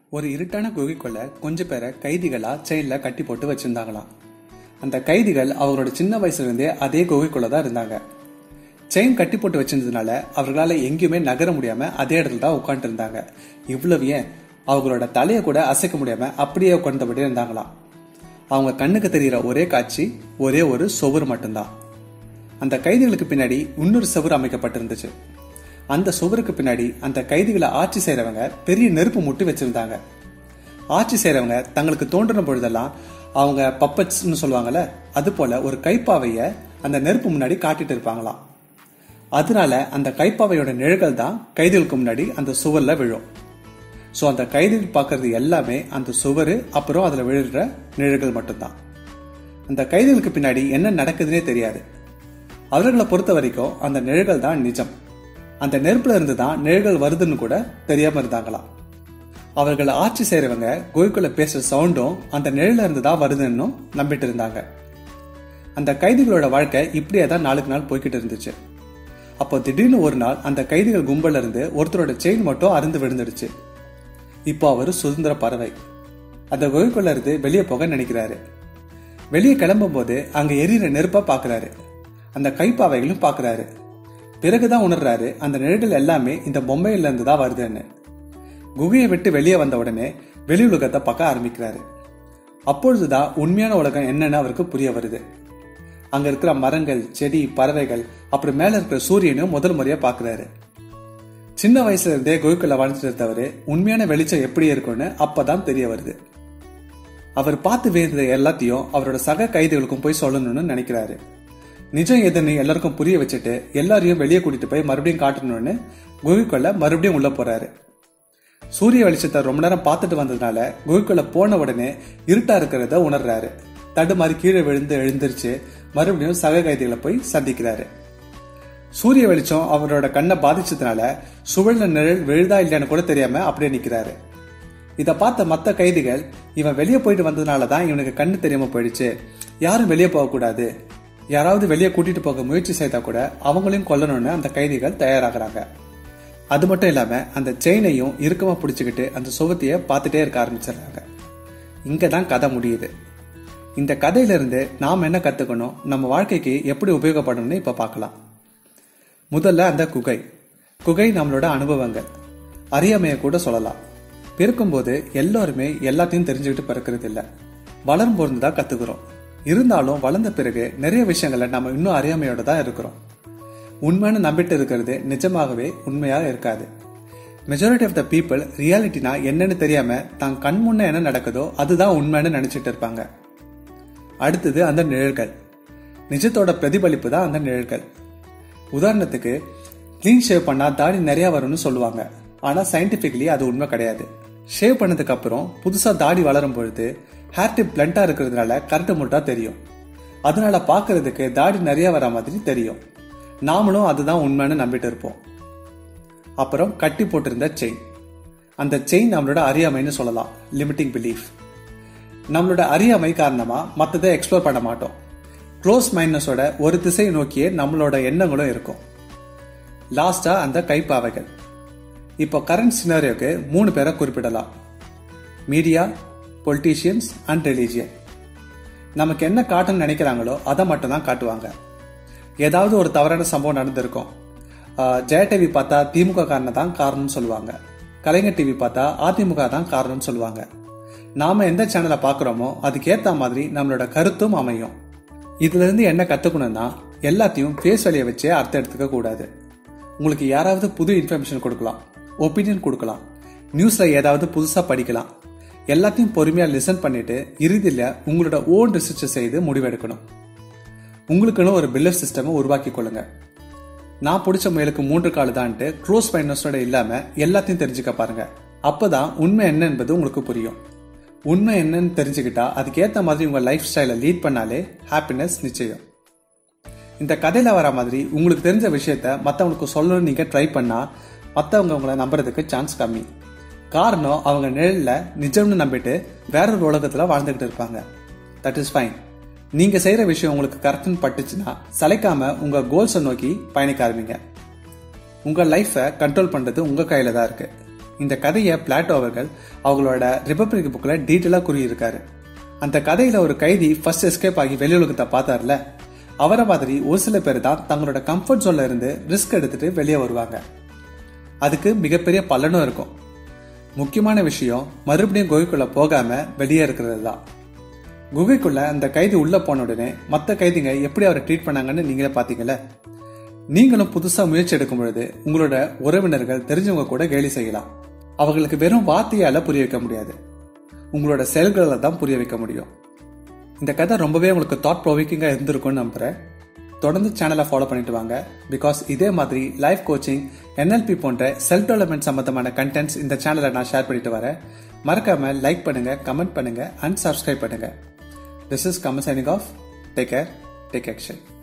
ஒரு இருட்டான குகைக்குள்ள கொஞ்ச பேரை கைதிகளா செயின்ல கட்டி போட்டு வச்சிருந்தாங்களாம் அந்த கைதிகள் அவங்களோட சின்ன வயசுல இருந்தே அதே குகைக்குள்ள தான் இருந்தாங்க செயின் கட்டி போட்டு வச்சிருந்ததுனால அவர்களால எங்கேயுமே நகர முடியாம அதே இடத்துல தான் உட்காந்துட்டு இருந்தாங்க இவ்வளவு ஏன் அவங்களோட தலையை கூட அசைக்க முடியாம அப்படியே உட்கார்ந்தபடி இருந்தாங்களாம் அவங்க கண்ணுக்கு தெரிகிற ஒரே காட்சி ஒரே ஒரு சுவர் மட்டும்தான் அந்த கைதிகளுக்கு பின்னாடி இன்னொரு சுவர் அமைக்கப்பட்டிருந்துச்சு அந்த சுவருக்கு பின்னாடி அந்த கைதிகளை ஆட்சி செய்றவங்க பெரிய நெருப்பு முட்டி வச்சிருந்தாங்க ஆட்சி செய்றவங்க தங்களுக்கு தோன்றின பொழுதெல்லாம் அவங்க பப்பட்ஸ்னு சொல்லுவாங்கல்ல அது போல ஒரு கைப்பாவைய அந்த நெருப்பு முன்னாடி காட்டிட்டு இருப்பாங்களாம் அதனால அந்த கைப்பாவையோட நிழல்கள் தான் கைதிகளுக்கு முன்னாடி அந்த சுவர்ல விழும் ஸோ அந்த கைதிகள் பார்க்கறது எல்லாமே அந்த சுவர் அப்புறம் அதில் விழுற நிழல்கள் மட்டும்தான் அந்த கைதிகளுக்கு பின்னாடி என்ன நடக்குதுன்னே தெரியாது அவர்களை பொறுத்த வரைக்கும் அந்த நிழல்கள் தான் நிஜம் அந்த நெருப்புல இருந்து தான் நிழல்கள் வருதுன்னு கூட தெரியாம இருந்தாங்களாம் அவர்கள் ஆட்சி செய்றவங்க கோய்க்குள்ள பேசுற சவுண்டும் அந்த நிழல்ல இருந்து தான் வருதுன்னு நம்பிட்டு இருந்தாங்க அந்த கைதிகளோட வாழ்க்கை இப்படியே தான் நாளுக்கு நாள் போய்கிட்டு இருந்துச்சு அப்போ திடீர்னு ஒரு நாள் அந்த கைதிகள் கும்பல்ல இருந்து ஒருத்தரோட செயின் மட்டும் அருந்து விழுந்துடுச்சு இப்போ அவர் சுதந்திர பறவை அந்த குகைக்குள்ள இருந்து வெளியே போக நினைக்கிறாரு வெளியே கிளம்பும் போது அங்க எரியிற நெருப்பா பாக்குறாரு அந்த கைப்பாவைகளும் பாக்குறாரு பிறகுதான் உணர்றாரு அந்த நிழல்கள் எல்லாமே இந்த பொம்மையில இருந்து தான் வருதுன்னு குகையை விட்டு வெளியே வந்த உடனே வெளி உலகத்தை பார்க்க ஆரம்பிக்கிறாரு அப்பொழுதுதான் உண்மையான உலகம் என்னன்னு அவருக்கு புரிய வருது அங்க இருக்கிற மரங்கள் செடி பறவைகள் அப்படி மேல இருக்கிற சூரியனையும் முதல் முறையா பாக்குறாரு சின்ன வயசுல இருந்தே கோய்க்குள்ள வாழ்ந்துட்டு இருந்தவரு உண்மையான வெளிச்சம் எப்படி இருக்கும்னு அப்பதான் தெரிய வருது அவர் பார்த்து வேண்டியது எல்லாத்தையும் அவரோட சக கைதிகளுக்கும் போய் சொல்லணும்னு நினைக்கிறாரு நிஜம் எதுன்னு எல்லாருக்கும் புரிய வச்சுட்டு எல்லாரையும் வெளியே கூட்டிட்டு போய் மறுபடியும் காட்டணும்னு குகைக்குள்ள மறுபடியும் உள்ள போறாரு சூரிய வெளிச்சத்தை ரொம்ப நேரம் பார்த்துட்டு வந்ததுனால குகைக்குள்ள போன உடனே இருட்டா இருக்கிறத உணர்றாரு தடுமாறி கீழே விழுந்து எழுந்திருச்சு மறுபடியும் சக கைதிகளை போய் சந்திக்கிறாரு சூரிய வெளிச்சம் அவரோட கண்ணை பாதிச்சதுனால சுவழ்ல நிழல் விழுதா இல்லையான்னு கூட தெரியாம அப்படியே நிக்கிறாரு இத பார்த்த மத்த கைதிகள் இவன் வெளியே போயிட்டு வந்ததுனால தான் இவனுக்கு கண்ணு தெரியாம போயிடுச்சு யாரும் வெளியே போகக்கூடாது யாராவது வெளியே கூட்டிட்டு போக முயற்சி செய்தா கூட அவங்களையும் கொல்லணும்னு அந்த கைதிகள் தயாராகிறாங்க அது மட்டும் இல்லாம அந்த செயினையும் இறுக்கமா பிடிச்சுக்கிட்டு அந்த சுவத்தைய பார்த்துட்டே இருக்க ஆரம்பிச்சிடுறாங்க இங்க தான் கதை முடியுது இந்த கதையிலிருந்து நாம் என்ன கத்துக்கணும் நம்ம வாழ்க்கைக்கு எப்படி உபயோகப்படணும்னு இப்ப பார்க்கலாம் முதல்ல அந்த குகை குகை நம்மளோட அனுபவங்கள் அறியாமைய கூட சொல்லலாம் பிறக்கும்போது எல்லாருமே எல்லாத்தையும் தெரிஞ்சுக்கிட்டு பிறக்கிறது இல்ல வளரும் பொழுது தான் கத்துக்கிறோம் இருந்தாலும் வளர்ந்த பிறகு நிறைய விஷயங்களை நம்ம இன்னும் அறியாமையோட தான் இருக்கிறோம் உண்மைன்னு நம்பிட்டு இருக்கிறது நிஜமாகவே உண்மையா இருக்காது மெஜாரிட்டி ஆஃப் த பீப்புள் ரியாலிட்டினா என்னன்னு தெரியாம தான் கண் முன்ன என்ன நடக்குதோ அதுதான் உண்மைன்னு நினைச்சிட்டு இருப்பாங்க அடுத்தது அந்த நிழல்கள் நிஜத்தோட பிரதிபலிப்பு தான் அந்த நிழல்கள் உதாரணத்துக்கு கிளீன் ஷேவ் பண்ணா தாடி நிறைய வரும்னு சொல்லுவாங்க ஆனா சயின்டிபிக்கலி அது உண்மை கிடையாது ஷேவ் பண்ணதுக்கு அப்புறம் புதுசா தாடி வளரும் பொழுது ஹேர் டிப் பிளண்டா இருக்கிறதுனால கரெக்ட் முட்டா தெரியும் அதனால பாக்குறதுக்கு தாடி நிறைய வர மாதிரி தெரியும் நாமளும் அதுதான் உண்மைன்னு நம்பிட்டு இருப்போம் அப்புறம் கட்டி போட்டிருந்த செயின் அந்த செயின் நம்மளோட அறியாமைன்னு சொல்லலாம் லிமிட்டிங் பிலீஃப் நம்மளோட அறியாமை காரணமா மற்றதை எக்ஸ்ப்ளோர் பண்ண மாட்டோம் க்ளோஸ் மைண்ட்னஸோட ஒரு திசை நோக்கியே நம்மளோட எண்ணங்களும் இருக்கும் லாஸ்டா அந்த கைப்பாவைகள் இப்போ கரண்ட் சினாரியோக்கு மூணு பேரை குறிப்பிடலாம் மீடியா பொலிட்டீஷியன்ஸ் அண்ட் ரிலீஜியன் நமக்கு என்ன காட்டணும்னு நினைக்கிறாங்களோ அதை மட்டும் தான் காட்டுவாங்க ஏதாவது ஒரு தவறான சம்பவம் நடந்திருக்கும் ஜெய டிவி பார்த்தா திமுக காரனை தான் காரணம்னு சொல்லுவாங்க கலைஞர் டிவி பார்த்தா அதிமுக தான் காரணம்னு சொல்லுவாங்க நாம எந்த சேனலை பார்க்குறோமோ அதுக்கேற்ற மாதிரி நம்மளோட கருத்தும் அமையும் இதுல இருந்து என்ன கத்துக்கணும்னா எல்லாத்தையும் ஃபேஸ் வேலையை வச்சே அர்த்தம் எடுத்துக்க கூடாது உங்களுக்கு யாராவது புது இன்ஃபர்மேஷன் கொடுக்கலாம் ஒப்பீனியன் கொடுக்கலாம் நியூஸ்ல ஏதாவது புதுசா படிக்கலாம் எல்லாத்தையும் பொறுமையா லிசன் பண்ணிட்டு இறுதியில் உங்களோட ஓன் ரிசர்ச் செய்து முடிவெடுக்கணும் உங்களுக்குன்னு ஒரு பில்லர் சிஸ்டம் உருவாக்கி கொள்ளுங்க நான் பிடிச்ச முயலுக்கு மூன்று கால் தான்ட்டு க்ளோஸ் மைனஸோட இல்லாம எல்லாத்தையும் தெரிஞ்சுக்க பாருங்க அப்பதான் உண்மை என்ன என்பது உங்களுக்கு புரியும் உண்மை என்னன்னு தெரிஞ்சுக்கிட்டா அதுக்கேற்ற மாதிரி உங்க லைஃப் ஸ்டைலை லீட் பண்ணாலே ஹாப்பினஸ் நிச்சயம் இந்த கதையில வர மாதிரி உங்களுக்கு தெரிஞ்ச விஷயத்த மற்றவங்களுக்கு சொல்லணும்னு நீங்க ட்ரை பண்ணா மற்றவங்க உங்களை நம்புறதுக்கு சான்ஸ் கம்மி காரணம் அவங்க நிழல்ல நிஜம்னு நம்பிட்டு வேற ஒரு உலகத்துல வாழ்ந்துகிட்டு இருப்பாங்க தட் இஸ் ஃபைன் நீங்க செய்யற விஷயம் உங்களுக்கு கரெக்ட்னு பட்டுச்சுன்னா சளைக்காம உங்க கோல்ஸை நோக்கி பயணிக்க ஆரம்பிங்க உங்க லைஃபை கண்ட்ரோல் பண்றது உங்க கையில தான் இருக்கு இந்த கதையை பிளாட்டோ அவர்கள் அவங்களோட ரிபப்ளிக் புக்கில் டீட்டெயிலாக கூறியிருக்காரு அந்த கதையில ஒரு கைதி ஃபர்ஸ்ட் எஸ்கேப் ஆகி வெளியுலகத்தை பார்த்தார்ல அவரை மாதிரி ஒரு சில பேர் தான் தங்களோட கம்ஃபர்ட் ஜோன்ல இருந்து ரிஸ்க் எடுத்துட்டு வெளியே வருவாங்க அதுக்கு மிகப்பெரிய பலனும் இருக்கும் முக்கியமான விஷயம் மறுபடியும் குகைக்குள்ள போகாம வெளியே இருக்கிறது தான் குகைக்குள்ள அந்த கைதி உள்ள போன உடனே மற்ற கைதிங்க எப்படி அவரை ட்ரீட் பண்ணாங்கன்னு நீங்களே பாத்தீங்கல்ல நீங்களும் புதுசா முயற்சி எடுக்கும் பொழுது உங்களோட உறவினர்கள் தெரிஞ்சவங்க கூட கேலி செய்யலாம் அவங்களுக்கு வெறும் வார்த்தையால புரிய வைக்க முடியாது உங்களோட செயல்களால தான் புரிய வைக்க முடியும் இந்த கதை ரொம்பவே உங்களுக்கு தாட் ப்ரொவோக்கிங்காக இருந்திருக்கும்னு நம்புறேன் தொடர்ந்து சேனலை ஃபாலோ பண்ணிட்டு வாங்க பிகாஸ் இதே மாதிரி லைஃப் கோச்சிங் என்எல்பி போன்ற செல்ஃப் டெவலப்மெண்ட் சம்பந்தமான கண்டென்ட்ஸ் இந்த சேனலை நான் ஷேர் பண்ணிட்டு வரேன் மறக்காம லைக் பண்ணுங்க கமெண்ட் பண்ணுங்க அண்ட் சப்ஸ்கிரைப் பண்ணுங்க this is Kamal signing off take care take action